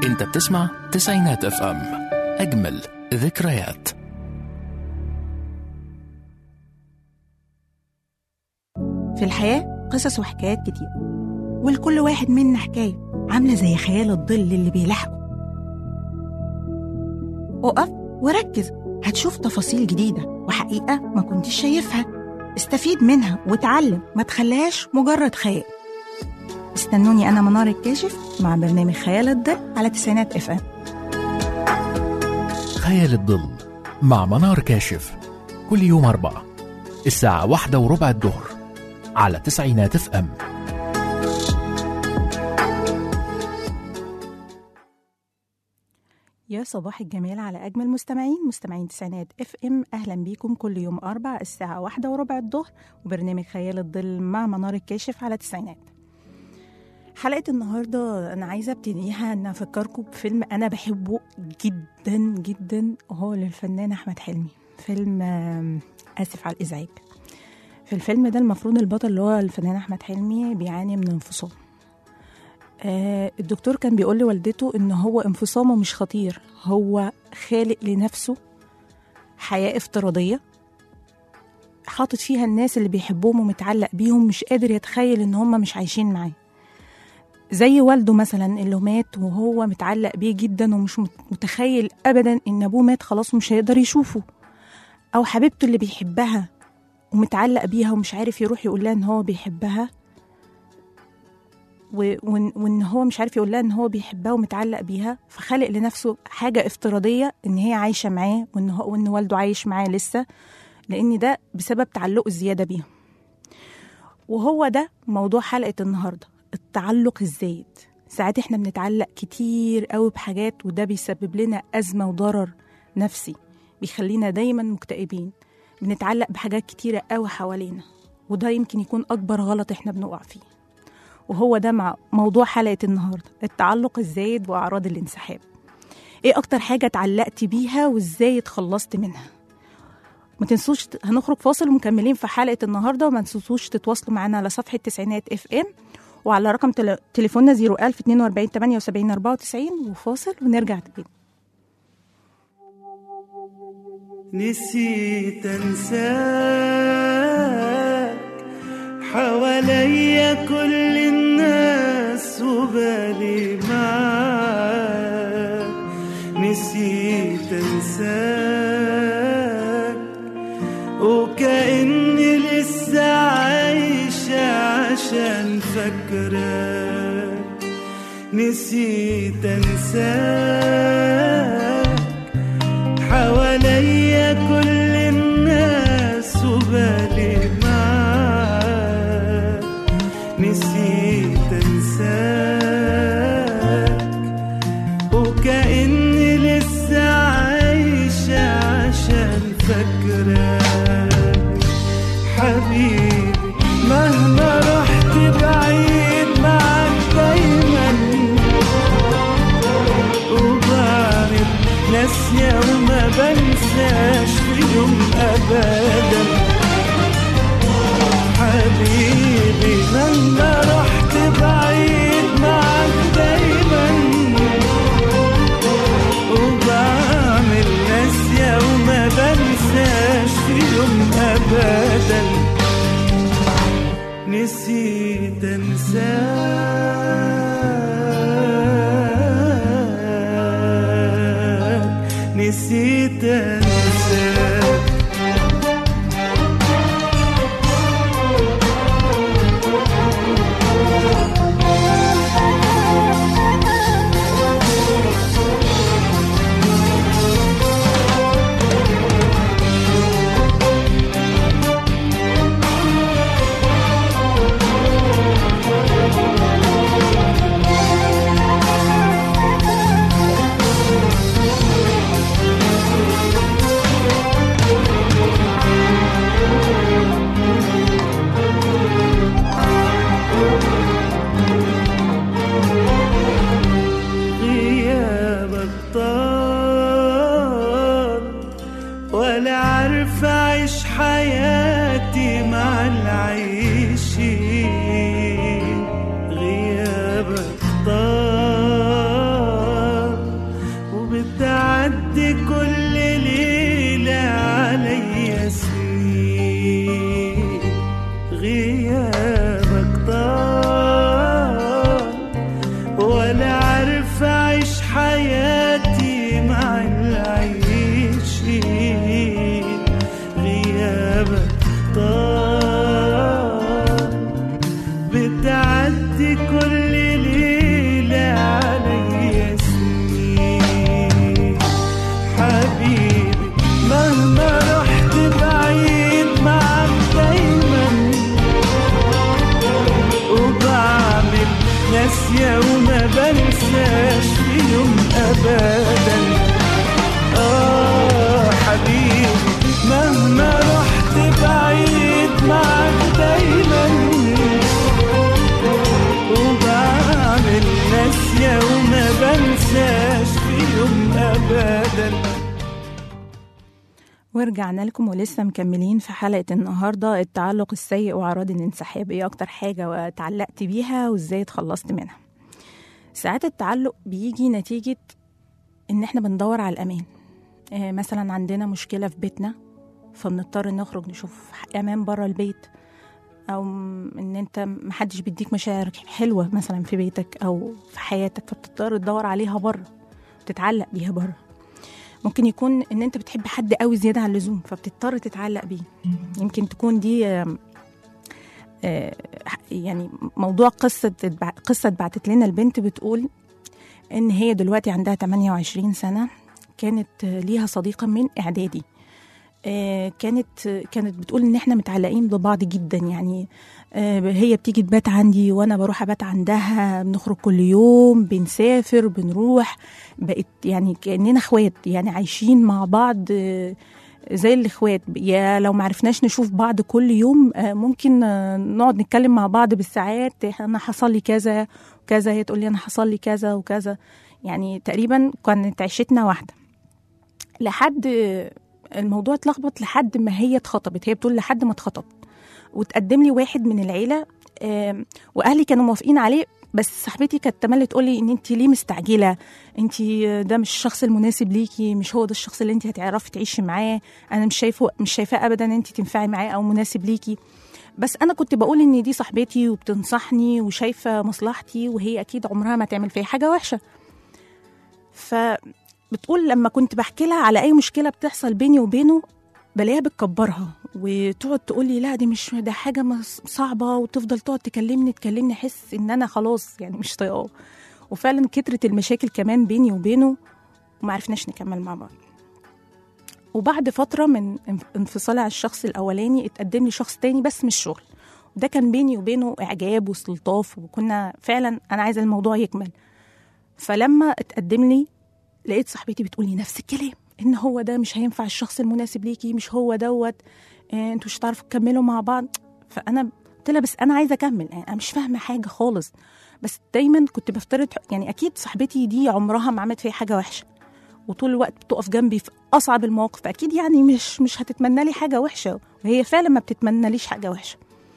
انت بتسمع تسعينات اف ام اجمل ذكريات في الحياة قصص وحكايات كتير ولكل واحد منا حكاية عاملة زي خيال الظل اللي بيلاحقه اقف وركز هتشوف تفاصيل جديدة وحقيقة ما كنتش شايفها استفيد منها وتعلم ما تخليهاش مجرد خيال استنوني أنا منار الكاشف مع برنامج خيال الظل على تسعينات اف ام خيال الظل مع منار كاشف كل يوم أربعة الساعة واحدة وربع الظهر على تسعينات اف ام يا صباح الجمال على أجمل مستمعين مستمعين تسعينات اف ام أهلا بيكم كل يوم أربع الساعة واحدة وربع الظهر وبرنامج خيال الظل مع منار الكاشف على تسعينات حلقة النهاردة أنا عايزة ابتديها أن أفكركم بفيلم أنا بحبه جدا جدا وهو للفنان أحمد حلمي فيلم آم، آسف على الإزعاج في الفيلم ده المفروض البطل اللي هو الفنان أحمد حلمي بيعاني من انفصام آه الدكتور كان بيقول لوالدته إن هو انفصامه مش خطير هو خالق لنفسه حياة افتراضية حاطط فيها الناس اللي بيحبهم ومتعلق بيهم مش قادر يتخيل إن هم مش عايشين معاه زي والده مثلا اللي مات وهو متعلق بيه جدا ومش مت- متخيل ابدا ان ابوه مات خلاص مش هيقدر يشوفه او حبيبته اللي بيحبها ومتعلق بيها ومش عارف يروح يقول لها ان هو بيحبها و- وإن, وان هو مش عارف يقول لها ان هو بيحبها ومتعلق بيها فخلق لنفسه حاجه افتراضيه ان هي عايشه معاه وان هو وان والده عايش معاه لسه لان ده بسبب تعلقه الزياده بيهم وهو ده موضوع حلقه النهارده التعلق الزايد ساعات احنا بنتعلق كتير قوي بحاجات وده بيسبب لنا أزمة وضرر نفسي بيخلينا دايما مكتئبين بنتعلق بحاجات كتيرة قوي حوالينا وده يمكن يكون أكبر غلط احنا بنقع فيه وهو ده مع موضوع حلقة النهاردة التعلق الزايد وأعراض الانسحاب ايه أكتر حاجة اتعلقت بيها وازاي اتخلصت منها ما تنسوش هنخرج فاصل ومكملين في حلقة النهاردة وما تنسوش تتواصلوا معنا على صفحة تسعينات اف ام وعلى رقم تل... تليفوننا 01000 42 78 94 وفاصل ونرجع تاني نسيت انساك حواليا كل الناس وبالي معاك نسيت انساك وكأني لسه عايشة عشان فاكراك نسيت انساك حواليا كل الناس وبالي معاك نسيت انساك وكأني لسه عايشة عشان فاكراك حبيبي مهما رحت بعيد معاك دايما وبعرف ناسية وما بنساش في يوم أبدا حبيبي مهما رحت بعيد معاك دايما وبعمل ناسية وما بنساش في يوم أبدا نسيت انساك نسيت انساك غيابك طال ولا عارف اعيش حياتي مع العيشين غيابك طال بتعدي كل ليلة عليا سنين حبيبي مهما رحت بعيد معك دايما وبعمل ناسية وما بنساش في يوم أبدا آه حبيبي مهما رحت بعيد معك دايما وبعمل ناسية وما بنساش في يوم أبدا ورجعنا لكم ولسه مكملين في حلقة النهاردة التعلق السيء وأعراض الانسحاب ايه أكتر حاجة اتعلقت بيها وازاي اتخلصت منها ساعات التعلق بيجي نتيجة إن احنا بندور على الأمان آه، مثلا عندنا مشكلة في بيتنا فبنضطر نخرج نشوف أمان بره البيت أو م- إن أنت محدش بيديك مشاعر حلوة مثلا في بيتك أو في حياتك فبتضطر تدور عليها بره وتتعلق بيها بره ممكن يكون ان انت بتحب حد قوي زياده عن اللزوم فبتضطر تتعلق بيه يمكن تكون دي آم، آه، يعني موضوع قصه اتبع- قصه اتبعتت لنا البنت بتقول ان هي دلوقتي عندها 28 سنه كانت آه، ليها صديقه من اعدادي آه، كانت كانت بتقول ان احنا متعلقين ببعض جدا يعني آه، هي بتيجي تبات عندي وانا بروح ابات عندها بنخرج كل يوم بنسافر بنروح بقت يعني كاننا اخوات يعني عايشين مع بعض آه، زي الاخوات يا لو معرفناش نشوف بعض كل يوم آه، ممكن آه، نقعد نتكلم مع بعض بالساعات انا حصل لي كذا وكذا هي تقول لي انا حصل لي كذا وكذا يعني تقريبا كانت عيشتنا واحده لحد الموضوع اتلخبط لحد ما هي اتخطبت هي بتقول لحد ما اتخطبت وتقدم لي واحد من العيله آم، واهلي كانوا موافقين عليه بس صاحبتي كانت تملي تقول لي ان انت ليه مستعجله انت ده مش الشخص المناسب ليكي مش هو ده الشخص اللي انت هتعرفي تعيشي معاه انا مش شايفه مش شايفاه ابدا ان انت تنفعي معاه او مناسب ليكي بس انا كنت بقول ان دي صاحبتي وبتنصحني وشايفه مصلحتي وهي اكيد عمرها ما تعمل فيا حاجه وحشه فبتقول لما كنت بحكي لها على اي مشكله بتحصل بيني وبينه بلاقيها بتكبرها وتقعد تقول لي لا دي مش ده حاجه مس- صعبه وتفضل تقعد تكلمني تكلمني احس ان انا خلاص يعني مش طايقاه وفعلا كترت المشاكل كمان بيني وبينه وما عرفناش نكمل مع بعض وبعد فتره من انف- انفصالي على الشخص الاولاني اتقدم لي شخص تاني بس مش شغل وده كان بيني وبينه اعجاب واستلطاف وكنا فعلا انا عايزه الموضوع يكمل فلما اتقدم لي لقيت صاحبتي بتقول لي نفس الكلام ان هو ده مش هينفع الشخص المناسب ليكي مش هو دوت آه، انتوا مش هتعرفوا تكملوا مع بعض فانا قلت لها بس انا عايزه اكمل يعني انا مش فاهمه حاجه خالص بس دايما كنت بفترض يعني اكيد صاحبتي دي عمرها ما عملت فيا حاجه وحشه وطول الوقت بتقف جنبي في اصعب المواقف اكيد يعني مش مش هتتمنى لي حاجه وحشه وهي فعلا ما بتتمنى حاجه وحشه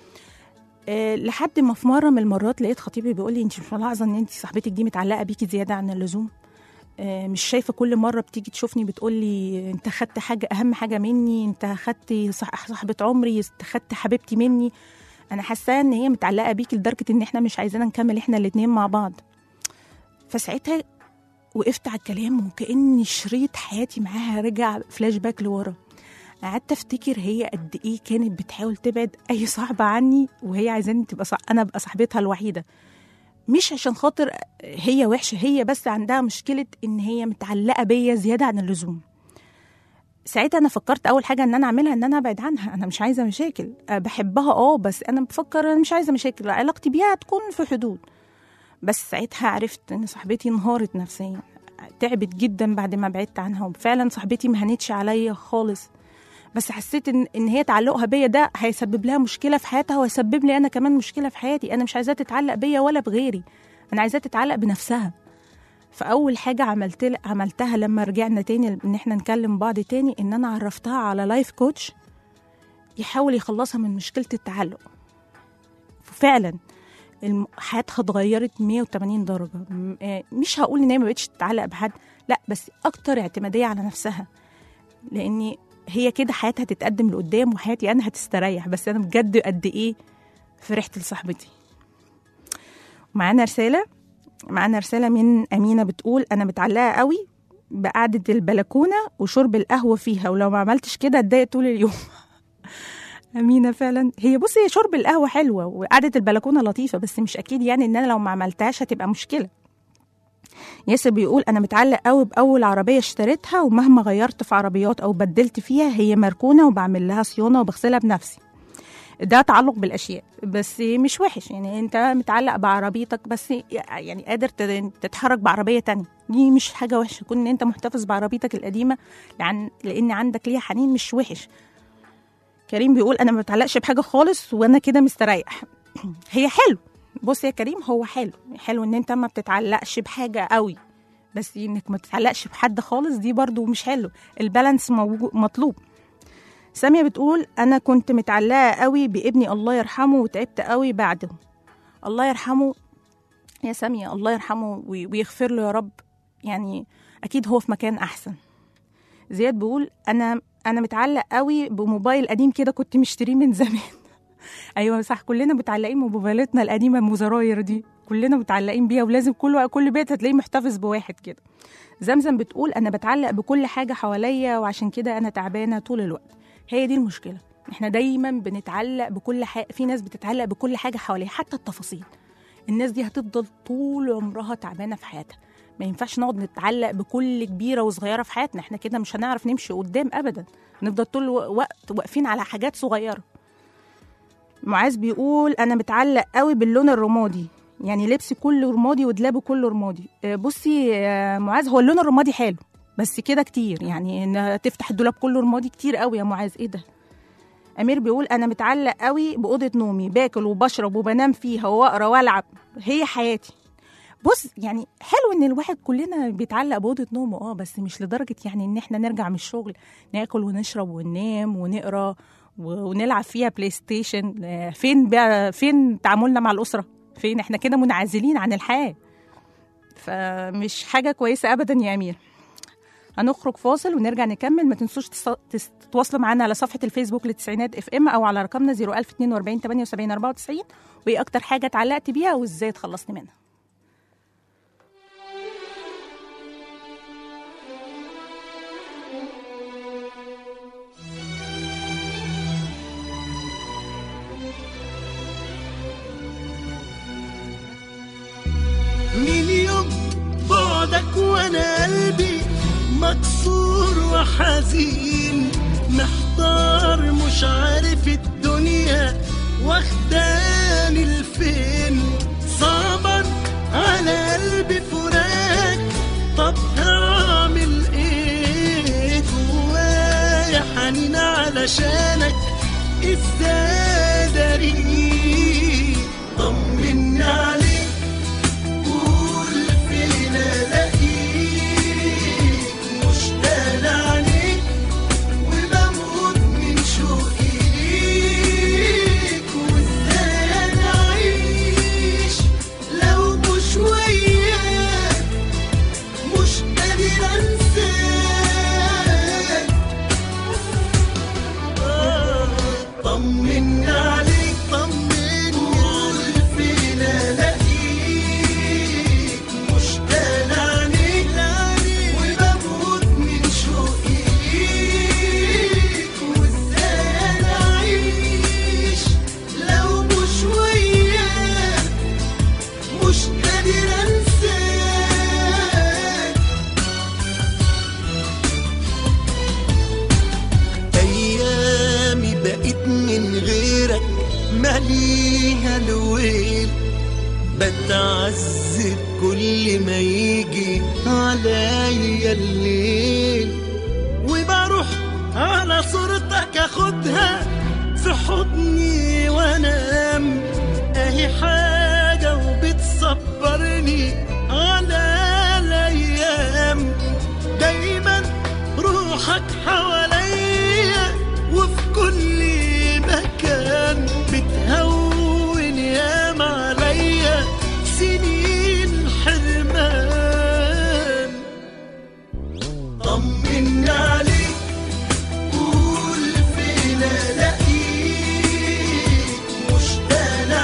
أه لحد ما في مره من المرات لقيت خطيبي بيقول لي انت مش ملاحظه ان انت صاحبتك دي متعلقه بيكي زياده عن اللزوم آه، مش شايفه كل مره بتيجي تشوفني بتقول لي انت خدت حاجه اهم حاجه مني انت خدت صح- صاحبه عمري انت خدت حبيبتي مني انا حاسه ان هي متعلقه بيكي لدرجه ان احنا مش عايزين نكمل احنا الاتنين مع بعض فساعتها وقفت على الكلام وكأن شريط حياتي معاها رجع فلاش باك لورا قعدت افتكر هي قد ايه كانت بتحاول تبعد اي صاحبه عني وهي عايزاني تبقى صح... انا ابقى صاحبتها الوحيده مش عشان خاطر هي وحشه هي بس عندها مشكله ان هي متعلقه بيا زياده عن اللزوم ساعتها انا فكرت اول حاجه ان انا اعملها ان انا ابعد عنها انا مش عايزه مشاكل أه بحبها اه بس انا بفكر انا مش عايزه مشاكل علاقتي بيها تكون في حدود بس ساعتها عرفت ان صاحبتي انهارت نفسيا تعبت جدا بعد ما بعدت عنها وفعلا صاحبتي ما هنتش عليا خالص بس حسيت ان ان هي تعلقها بيا ده هيسبب لها مشكله في حياتها ويسبب لي انا كمان مشكله في حياتي انا مش عايزاها تتعلق بيا ولا بغيري انا عايزاها تتعلق بنفسها فاول حاجه عملت عملتها لما رجعنا تاني ان احنا نكلم بعض تاني ان انا عرفتها على لايف كوتش يحاول يخلصها من مشكله التعلق فعلا الم- حياتها اتغيرت 180 درجه م- آه، مش هقول ان هي ما بقتش تتعلق بحد لا بس اكتر اعتماديه على نفسها لاني هي كده حياتها هتتقدم لقدام وحياتي انا هتستريح بس انا بجد قد ايه فرحت لصاحبتي معانا رسالة معانا رسالة من أمينة بتقول أنا متعلقة قوي بقعدة البلكونة وشرب القهوة فيها ولو ما عملتش كده اتضايق طول اليوم أمينة فعلا هي بصي هي شرب القهوة حلوة وقعدة البلكونة لطيفة بس مش أكيد يعني إن أنا لو ما عملتهاش هتبقى مشكلة ياسر بيقول أنا متعلق قوي بأول عربية اشتريتها ومهما غيرت في عربيات أو بدلت فيها هي مركونة وبعمل لها صيانة وبغسلها بنفسي ده تعلق بالاشياء بس مش وحش يعني انت متعلق بعربيتك بس يعني قادر تت- تتحرك بعربيه تانية دي مش حاجه وحشه كون ان انت محتفظ بعربيتك القديمه لان لان عندك ليها حنين مش وحش كريم بيقول انا ما بتعلقش بحاجه خالص وانا كده مستريح هي حلو بص يا كريم هو حلو حلو ان انت ما بتتعلقش بحاجه قوي بس انك ما تتعلقش بحد خالص دي برضو مش حلو البالانس موجو- مطلوب سامية بتقول أنا كنت متعلقة قوي بابني الله يرحمه وتعبت قوي بعده الله يرحمه يا سامية الله يرحمه وي- ويغفر له يا رب يعني أكيد هو في مكان أحسن زياد بيقول أنا أنا متعلق قوي بموبايل قديم كده كنت مشتريه من زمان أيوة صح كلنا متعلقين بموبايلاتنا القديمة أم زراير دي كلنا متعلقين بيها ولازم كل كل بيت هتلاقيه محتفظ بواحد كده زمزم بتقول أنا بتعلق بكل حاجة حواليا وعشان كده أنا تعبانة طول الوقت هي دي المشكله احنا دايما بنتعلق بكل حاجه في ناس بتتعلق بكل حاجه حواليها حتى التفاصيل الناس دي هتفضل طول عمرها تعبانه في حياتها ما ينفعش نقعد نتعلق بكل كبيره وصغيره في حياتنا احنا كده مش هنعرف نمشي قدام ابدا نفضل طول الوقت واقفين على حاجات صغيره معاذ بيقول انا متعلق قوي باللون الرمادي يعني لبسي كله رمادي ودلابه كله رمادي آه، بصي يا معاذ هو اللون الرمادي حلو بس كده كتير يعني ان تفتح الدولاب كله رمادي كتير قوي يا معاذ ايه ده امير بيقول انا متعلق قوي باوضه نومي باكل وبشرب وبنام فيها واقرا والعب هي حياتي بص يعني حلو ان الواحد كلنا بيتعلق باوضه نومه اه بس مش لدرجه يعني ان احنا نرجع من الشغل ناكل ونشرب وننام ونقرا و- ونلعب فيها بلاي ستيشن آه، فين بقى فين تعاملنا مع الاسره فين احنا كده منعزلين عن الحياه فمش حاجه كويسه ابدا يا امير هنخرج فاصل ونرجع نكمل ما تنسوش تص- تس- تتواصلوا معانا على صفحه الفيسبوك للتسعينات اف ام او على رقمنا 01042 78 94 وايه اكتر حاجه اتعلقت بيها وازاي اتخلصت منها من يوم بعدك وانا قلبي مكسور وحزين محتار مش عارف الدنيا واخداني لفين صعبا على قلبي فراق طب هعمل ايه جوايا حنين علشانك ازاي داري طمني عليك قول فين الاقيك مشتاق عليك وبموت من شوقي ليك وازاي انا اعيش لو مش وياك مش قادر انساك طمني عليك طمني قول فين الاقيك مشتاق عليك وبموت من شوقي ليك وازاي انا اعيش لو مش وياك مش قادر انساك ايامي بقيت من غيرك ماليها الويل بتعذب كل ما يجي عليا الليل وبروح على صورتك اخدها في حضني وانام اهي حاجة وبتصبرني على الايام دايما روحك حواليا وفي كل مكان بتهون ياما عليا سنين حرمان طمني عليك قول فين الاقيك مشتاق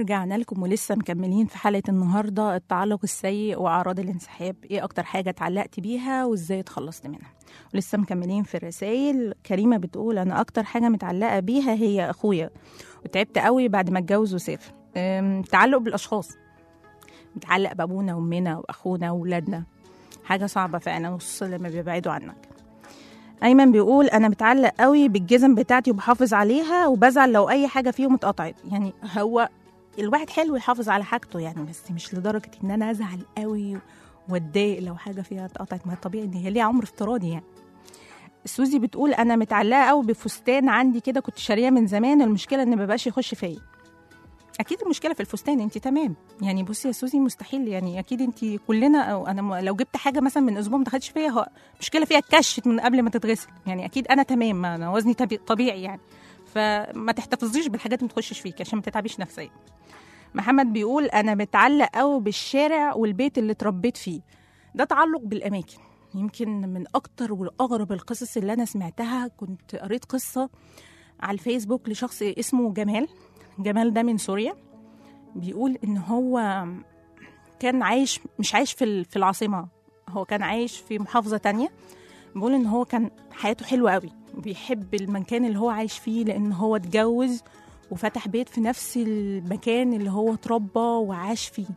ورجعنا لكم ولسه مكملين في حلقة النهاردة التعلق السيء وأعراض الانسحاب إيه أكتر حاجة اتعلقت بيها وإزاي اتخلصت منها ولسه مكملين في الرسائل كريمة بتقول أنا أكتر حاجة متعلقة بيها هي أخويا وتعبت قوي بعد ما اتجوز وسافر أم، تعلق بالأشخاص متعلق بأبونا وأمنا وأخونا وولادنا حاجة صعبة فعلا خصوصا لما بيبعدوا عنك أيمن بيقول أنا متعلق قوي بالجزم بتاعتي وبحافظ عليها وبزعل لو أي حاجة فيهم اتقطعت يعني هو الواحد حلو يحافظ على حاجته يعني بس مش لدرجة إن أنا أزعل قوي واتضايق لو حاجة فيها اتقطعت ما طبيعي إن هي ليها عمر افتراضي يعني سوزي بتقول أنا متعلقة قوي بفستان عندي كده كنت شارياه من زمان المشكلة إن مبقاش يخش فيا اكيد المشكله في الفستان انت تمام يعني بصي يا سوزي مستحيل يعني اكيد انت كلنا او انا م- لو جبت حاجه مثلا من اسبوع ما دخلتش فيها هو مشكله فيها اتكشت من قبل ما تتغسل يعني اكيد انا تمام ما انا وزني طبي- طبيعي يعني فما تحتفظيش بالحاجات اللي ما تخشش فيك عشان ما تتعبيش نفسيا محمد بيقول انا متعلق قوي بالشارع والبيت اللي اتربيت فيه ده تعلق بالاماكن يمكن من اكتر واغرب القصص اللي انا سمعتها كنت قريت قصه على الفيسبوك لشخص اسمه جمال جمال ده من سوريا بيقول ان هو كان عايش مش عايش في ال- في العاصمه هو كان عايش في محافظه تانية بيقول ان هو كان حياته حلوه قوي بيحب المكان اللي هو عايش فيه لان هو اتجوز وفتح بيت في نفس المكان اللي هو اتربى وعاش فيه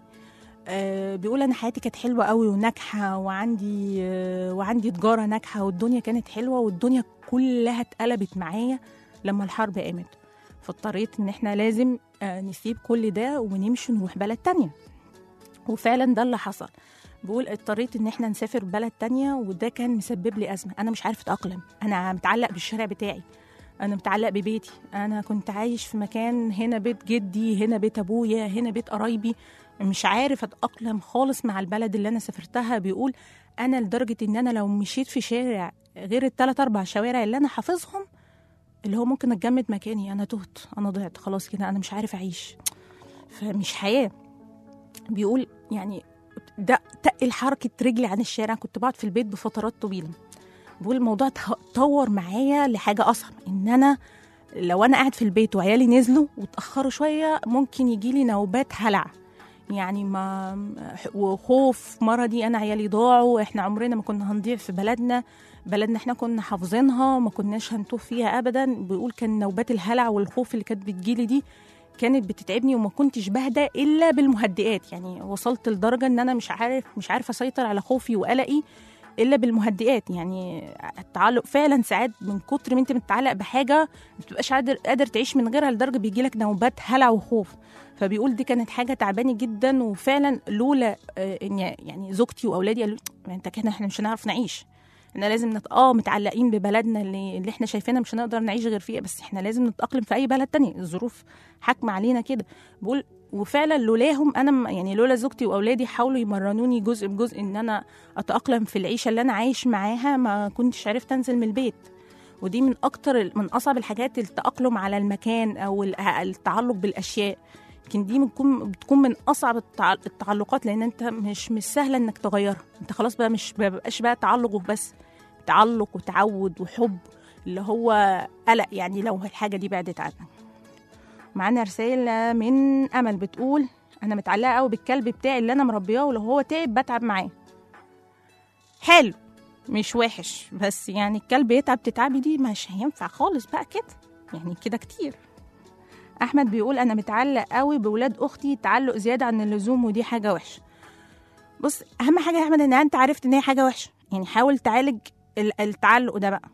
آه بيقول انا حياتي كانت حلوه قوي وناجحه وعندي آه وعندي تجاره ناجحه والدنيا كانت حلوه والدنيا كلها اتقلبت معايا لما الحرب قامت فاضطريت ان احنا لازم آه، نسيب كل ده ونمشي نروح بلد تانية وفعلا ده اللي حصل بقول اضطريت ان احنا نسافر بلد تانية وده كان مسبب لي ازمه انا مش عارفه اتاقلم انا متعلق بالشارع بتاعي انا متعلق ببيتي انا كنت عايش في مكان هنا بيت جدي هنا بيت ابويا هنا بيت قرايبي مش عارف اتاقلم خالص مع البلد اللي انا سافرتها بيقول انا لدرجه ان انا لو مشيت في شارع غير الثلاث اربع شوارع اللي انا حافظهم اللي هو ممكن اتجمد مكاني انا تهت انا ضعت خلاص كده انا مش عارف اعيش فمش حياه بيقول يعني ده تقل حركه رجلي عن الشارع كنت بقعد في البيت بفترات طويله بيقول الموضوع ته- اتطور معايا لحاجه اصعب ان انا لو انا قاعد في البيت وعيالي نزلوا واتاخروا شويه ممكن يجي لي نوبات هلع يعني ما وخوف مرضي انا عيالي ضاعوا احنا عمرنا ما كنا هنضيع في بلدنا بلدنا احنا كنا حافظينها ما كناش هنتوه فيها ابدا بيقول كان نوبات الهلع والخوف اللي كانت بتجيلي دي كانت بتتعبني وما كنتش بهدى الا بالمهدئات يعني وصلت لدرجه ان انا مش عارف مش عارفه اسيطر على خوفي وقلقي الا بالمهدئات يعني التعلق فعلا ساعات من كتر ما انت متعلق بحاجه ما بتبقاش قادر قادر تعيش من غيرها لدرجه بيجي لك نوبات هلع وخوف فبيقول دي كانت حاجه تعباني جدا وفعلا لولا آه، ان يعني زوجتي واولادي قالوا ما انت كده احنا مش هنعرف نعيش احنا لازم نت... اه متعلقين ببلدنا اللي, اللي احنا شايفينها مش هنقدر نعيش غير فيها بس احنا لازم نتأقلم في اي بلد تانية الظروف حاكمة علينا كده بقول وفعلا لولاهم انا م- يعني لولا زوجتي واولادي حاولوا يمرنوني جزء بجزء ان انا اتأقلم في العيشة اللي انا عايش معاها ما كنتش عرفت انزل من البيت ودي من اكتر من اصعب الحاجات التأقلم على المكان او ال- التعلق بالاشياء يمكن دي بتكون بتكون من اصعب التع- التعلقات لان انت مش مش سهله انك تغيرها انت خلاص بقى مش ما بقاش بقى تعلق وبس تعلق وتعود وحب اللي هو قلق يعني لو الحاجه دي بعدت عنك معانا رسالة من أمل بتقول أنا متعلقة قوي بالكلب بتاعي اللي أنا مربياه ولو هو تعب بتعب معاه حلو مش وحش بس يعني الكلب يتعب تتعبي دي مش هينفع خالص بقى كده يعني كده كتير أحمد بيقول أنا متعلق قوي بولاد أختي تعلق زيادة عن اللزوم ودي حاجة وحشة بص أهم حاجة يا أحمد إن أنت عرفت إن هي حاجة وحشة يعني حاول تعالج ال- التعلق ده بقى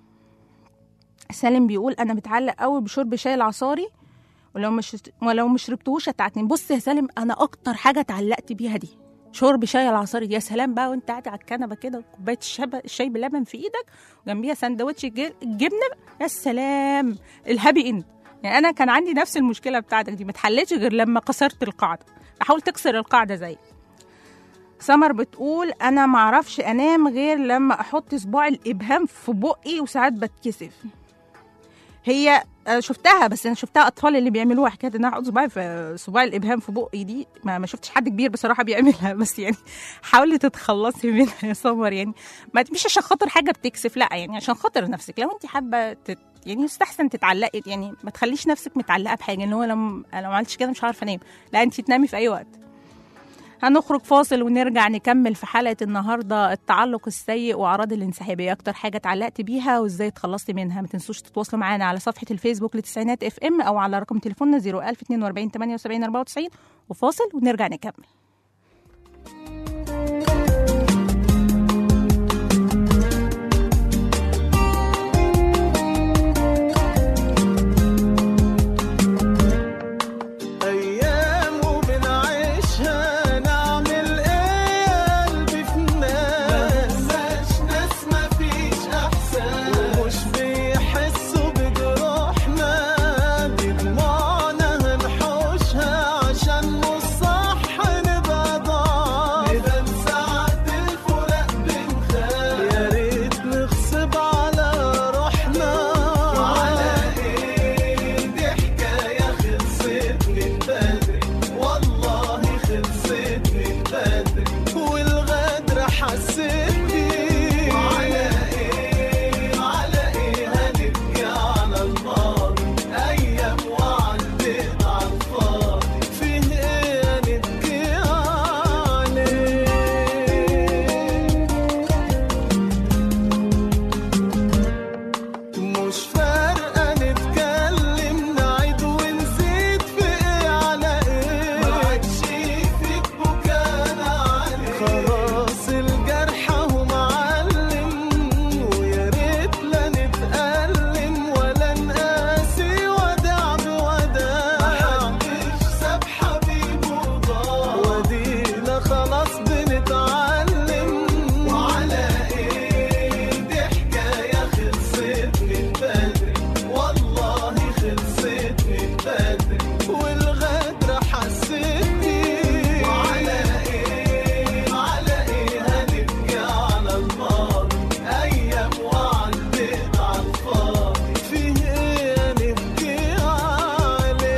سالم بيقول أنا متعلق قوي بشرب شاي العصاري ولو مش ولو مش شربتوش هتعتني بص يا سالم انا اكتر حاجه اتعلقت بيها دي شرب شاي العصاري دي يا سلام بقى وانت قاعد على الكنبه كده كوبايه الشب... الشاي بلبن في ايدك وجنبيها سندوتش الج- الجبنه يا سلام الهابي اند يعني انا كان عندي نفس المشكله بتاعتك دي ما اتحلتش غير لما كسرت القاعده احاول تكسر القاعده زي سمر بتقول انا معرفش انام غير لما احط صباع الابهام في بقي وساعات بتكسف هي آه، شفتها بس انا شفتها اطفال اللي بيعملوها حكايه ان انا احط صباعي في صباع الابهام في بقي دي ما, ما شفتش حد كبير بصراحه بيعملها بس يعني حاولي تتخلصي منها يا سمر يعني ما مش عشان خاطر حاجه بتكسف لا يعني عشان خاطر نفسك لو انت حابه تت يعني يستحسن تتعلقي يعني ما تخليش نفسك متعلقه بحاجه ان هو لو لو ما عملتش كده مش عارفه انام لا انت تنامي في اي وقت هنخرج فاصل ونرجع نكمل في حلقة النهاردة التعلق السيء وأعراض الانسحاب هي أكتر حاجة اتعلقت بيها وإزاي اتخلصتي منها ما تنسوش تتواصلوا معانا على صفحة الفيسبوك لتسعينات اف ام أو على رقم تليفوننا 01042 78 94 وفاصل ونرجع نكمل أيام وبنعيشها نعمل إيه يا قلبي في الناس ملناش ناس مفيش أحسن ومش بيحسوا بجروحنا دي دموعنا هنحوشها عشان مش صح نبقى ضعاف نبقى ساعة الفراق بنخاف يا ريت نغصب على روحنا وعلى إيه دي حكاية خلصت من بدري والله خلصت من بدري والغدر حسيت بيه وعلى ايه على ايه هنبكي على الماضي ايام وعدت على الفاضي فيه ايه نبكي عليه مش فارقة نتكلم نعيد ونزيد في ايه على ايه ما عادش فيك بكانا عليه خلاص الجرح اهو معلم ويا ريت لا نتألم ولا نقاسي وداع بوداع محدش ساب حبيبه وضاع ودينا خلاص بنتعلم وعلى ايه دي حكاية خلصت من بدري والله خلصت من بدري والغدر حسيت بيه وعلى ايه على ايه هنبكي على الماضي ايام وعدت على الفاضي فيه ايه نبكي عليه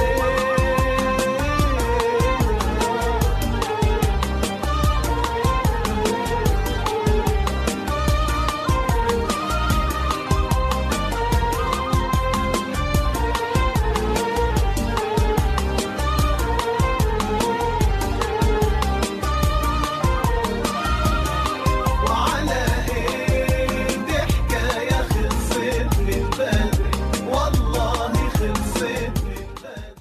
وعلى ايه دي حكاية خلصت من بدري والله خلصت من بدري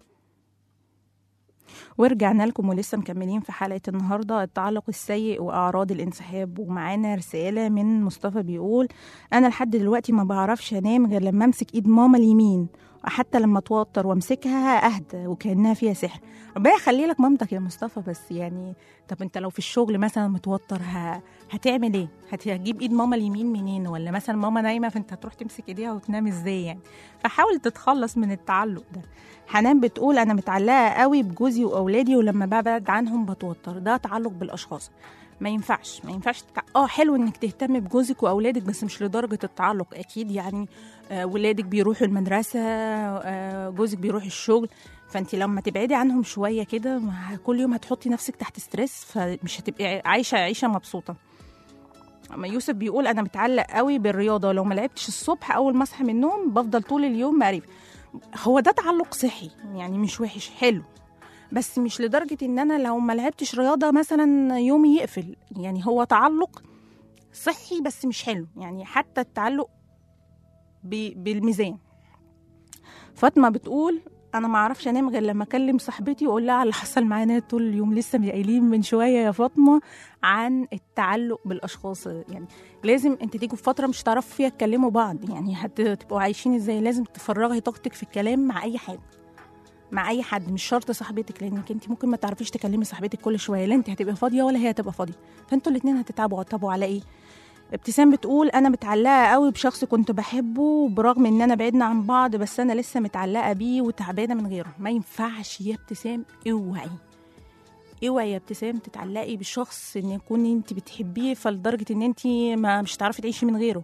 ورجعنا لكم ولسه مكملين في حلقة النهاردة التعلق السيء وأعراض الانسحاب ومعانا رسالة من مصطفى بيقول أنا لحد دلوقتي ما بعرفش أنام غير لما أمسك إيد ماما اليمين وحتى لما أتوتر وأمسكها أهدى وكأنها فيها سحر ربنا يخلي لك مامتك يا مصطفى بس يعني طب أنت لو في الشغل مثلا متوتر ه... هتعمل إيه؟ هت- هتجيب إيد ماما اليمين منين؟ ولا مثلا ماما نايمة فأنت هتروح تمسك إيديها وتنام إزاي يعني؟ فحاول تتخلص من التعلق ده حنان بتقول انا متعلقه قوي بجوزي واولادي ولما ببعد عنهم بتوتر ده تعلق بالاشخاص ما ينفعش ما ينفعش تتع... اه حلو انك تهتم بجوزك واولادك بس مش لدرجه التعلق اكيد يعني آه ولادك بيروحوا المدرسه آه جوزك بيروح الشغل فانت لما تبعدي عنهم شويه كده ما- كل يوم هتحطي نفسك تحت ستريس فمش هتبقي عايشه عيشه مبسوطه اما يوسف بيقول انا متعلق قوي بالرياضه ولو ما لعبتش الصبح اول ما اصحى من النوم بفضل طول اليوم معرف هو ده تعلق صحي يعني مش وحش حلو بس مش لدرجة ان انا لو ما لعبتش رياضة مثلا يومي يقفل يعني هو تعلق صحي بس مش حلو يعني حتى التعلق ب- بالميزان فاطمة بتقول انا ما اعرفش انام غير لما اكلم صاحبتي واقول لها على اللي حصل معانا طول اليوم لسه قايلين من شويه يا فاطمه عن التعلق بالاشخاص يعني لازم انت تيجوا في فتره مش هتعرفوا فيها تكلموا بعض يعني هتبقوا عايشين ازاي لازم تفرغي طاقتك في الكلام مع اي حد مع اي حد مش شرط صاحبتك لانك انت ممكن ما تعرفيش تكلمي صاحبتك كل شويه لا انت هتبقى فاضيه ولا هي هتبقى فاضيه فانتوا الاثنين هتتعبوا طب على ايه ابتسام بتقول انا متعلقه قوي بشخص كنت بحبه برغم ان انا بعدنا عن بعض بس انا لسه متعلقه بيه وتعبانه من غيره ما ينفعش يا ابتسام اوعي اوعي يا ابتسام تتعلقي بشخص ان يكون انت بتحبيه فلدرجه ان انت ما مش هتعرفي تعيشي من غيره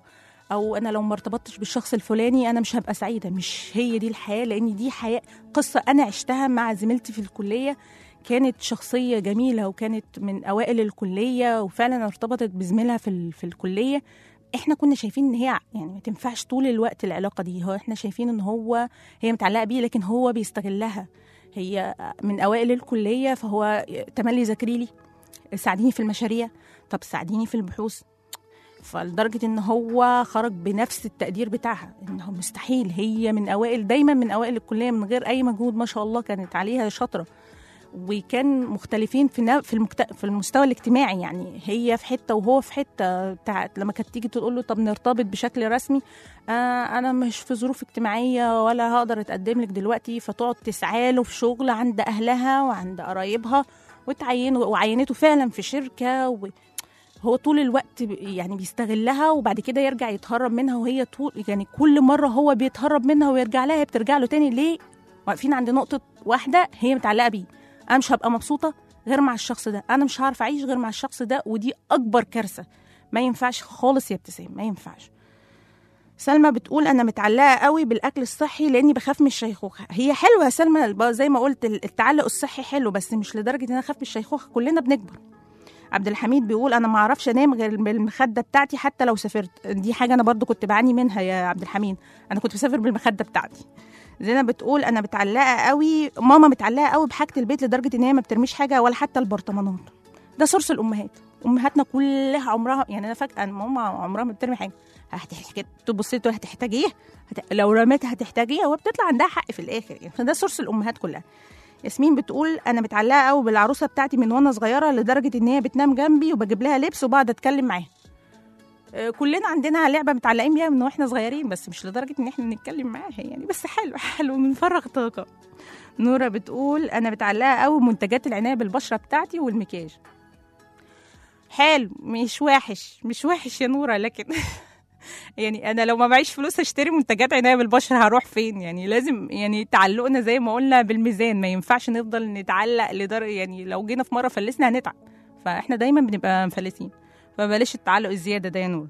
او انا لو ما ارتبطتش بالشخص الفلاني انا مش هبقى سعيده مش هي دي الحياه لان دي حياه قصه انا عشتها مع زميلتي في الكليه كانت شخصيه جميله وكانت من اوائل الكليه وفعلا ارتبطت بزميلها في ال- في الكليه احنا كنا شايفين ان هي يعني ما تنفعش طول الوقت العلاقه دي هو احنا شايفين ان هو هي متعلقه بيه لكن هو بيستغلها هي من اوائل الكليه فهو تملي ذاكري لي ساعديني في المشاريع طب ساعديني في البحوث فلدرجة ان هو خرج بنفس التقدير بتاعها انه مستحيل هي من اوائل دايما من اوائل الكلية من غير اي مجهود ما شاء الله كانت عليها شاطرة وكان مختلفين في نا- في المكت... في المستوى الاجتماعي يعني هي في حته وهو في حته بتاعت لما كانت تيجي تقول له طب نرتبط بشكل رسمي آه انا مش في ظروف اجتماعيه ولا هقدر اتقدم لك دلوقتي فتقعد تسعى له في شغل عند اهلها وعند قرايبها وتعينه وعينته فعلا في شركه و... هو طول الوقت ب- يعني بيستغلها وبعد كده يرجع يتهرب منها وهي طول يعني كل مره هو بيتهرب منها ويرجع لها هي بترجع له تاني ليه واقفين عند نقطه واحده هي متعلقه بيه انا مش هبقى مبسوطه غير مع الشخص ده انا مش هعرف اعيش غير مع الشخص ده ودي اكبر كارثه ما ينفعش خالص يا ابتسام ما ينفعش سلمى بتقول انا متعلقه قوي بالاكل الصحي لاني بخاف من الشيخوخه هي حلوه يا سلمى الب- زي ما قلت التعلق الصحي حلو بس مش لدرجه ان انا اخاف من الشيخوخه كلنا بنكبر عبد الحميد بيقول انا ما اعرفش انام غير بالمخده بتاعتي حتى لو سافرت دي حاجه انا برضو كنت بعاني منها يا عبد الحميد انا كنت بسافر بالمخده بتاعتي زينب بتقول انا متعلقه قوي ماما متعلقه قوي بحاجه البيت لدرجه ان هي ما بترميش حاجه ولا حتى البرطمانات ده سورس الامهات امهاتنا كلها عمرها يعني انا فاكره ان ماما عمرها ما بترمي حاجه هتحتاج تبصي تقول هتحتاجيه هت... لو رميتها هتحتاجيها وبتطلع عندها حق في الاخر يعني فده سورس الامهات كلها ياسمين بتقول انا متعلقه قوي بالعروسه بتاعتي من وانا صغيره لدرجه ان هي بتنام جنبي وبجيب لها لبس وبقعد اتكلم معاها آه، كلنا عندنا لعبه متعلقين بيها من واحنا صغيرين بس مش لدرجه ان احنا نتكلم معاها يعني بس حلو حلو بنفرغ طاقه نوره بتقول انا متعلقه قوي بمنتجات العنايه بالبشره بتاعتي والمكياج حلو مش وحش مش وحش يا نوره لكن يعني انا لو ما معيش فلوس اشتري منتجات عنايه بالبشره هروح فين يعني لازم يعني تعلقنا زي ما قلنا بالميزان ما ينفعش نفضل نتعلق لدرجه يعني لو جينا في مره فلسنا هنتعب فاحنا دايما بنبقى مفلسين فبلاش التعلق الزياده ده يا نور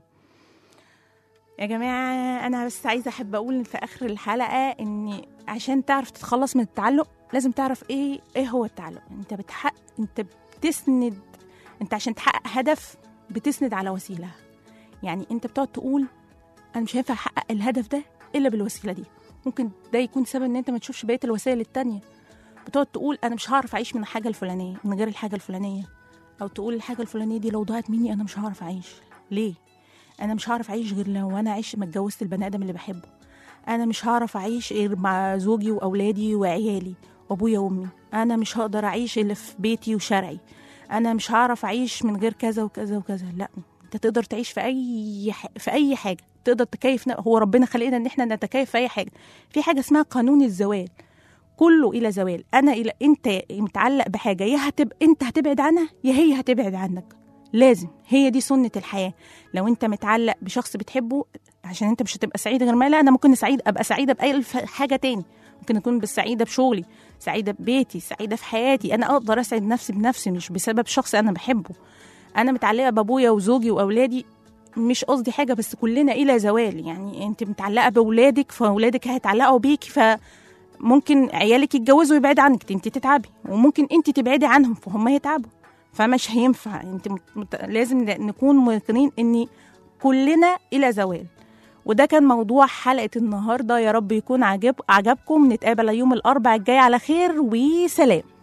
يا جماعه انا بس عايزه احب اقول في اخر الحلقه ان عشان تعرف تتخلص من التعلق لازم تعرف ايه ايه هو التعلق انت بتحقق انت بتسند انت عشان تحقق هدف بتسند على وسيله يعني انت بتقعد تقول انا مش هينفع احقق الهدف ده الا بالوسيله دي ممكن ده يكون سبب ان انت ما تشوفش بقيه الوسائل التانية بتقعد تقول انا مش هعرف اعيش من الحاجه الفلانيه من غير الحاجه الفلانيه او تقول الحاجه الفلانيه دي لو ضاعت مني انا مش هعرف اعيش ليه انا مش هعرف اعيش غير لو انا عايش ما اتجوزت البني ادم اللي بحبه انا مش هعرف اعيش غير مع زوجي واولادي وعيالي وابويا وامي انا مش هقدر اعيش الا في بيتي وشرعي انا مش هعرف اعيش من غير كذا وكذا وكذا لا انت تقدر تعيش في اي ح... في اي حاجه تقدر تكيف ن- هو ربنا خلقنا ان احنا نتكيف في اي حاجه في حاجه اسمها قانون الزوال كله الى زوال انا الى انت متعلق بحاجه يا هتبقى انت هتبعد عنها يا هي هتبعد عنك لازم هي دي سنه الحياه لو انت متعلق بشخص بتحبه عشان انت مش هتبقى سعيد غير ما لا انا ممكن سعيد ابقى سعيده باي الف- حاجه تاني ممكن اكون بس سعيده بشغلي سعيده ببيتي سعيده في حياتي انا اقدر اسعد نفسي بنفسي مش بسبب شخص انا بحبه انا متعلقه بابويا وزوجي واولادي مش قصدي حاجه بس كلنا الى زوال يعني انت متعلقه باولادك فاولادك هيتعلقوا بيكي فممكن عيالك يتجوزوا ويبعد عنك انت تتعبي وممكن انت تبعدي عنهم فهم يتعبوا فمش هينفع انت مت... مت... لازم نكون موقنين ان كلنا الى زوال وده كان موضوع حلقة النهاردة يا رب يكون عجب عجبكم نتقابل يوم الأربع الجاي على خير وسلام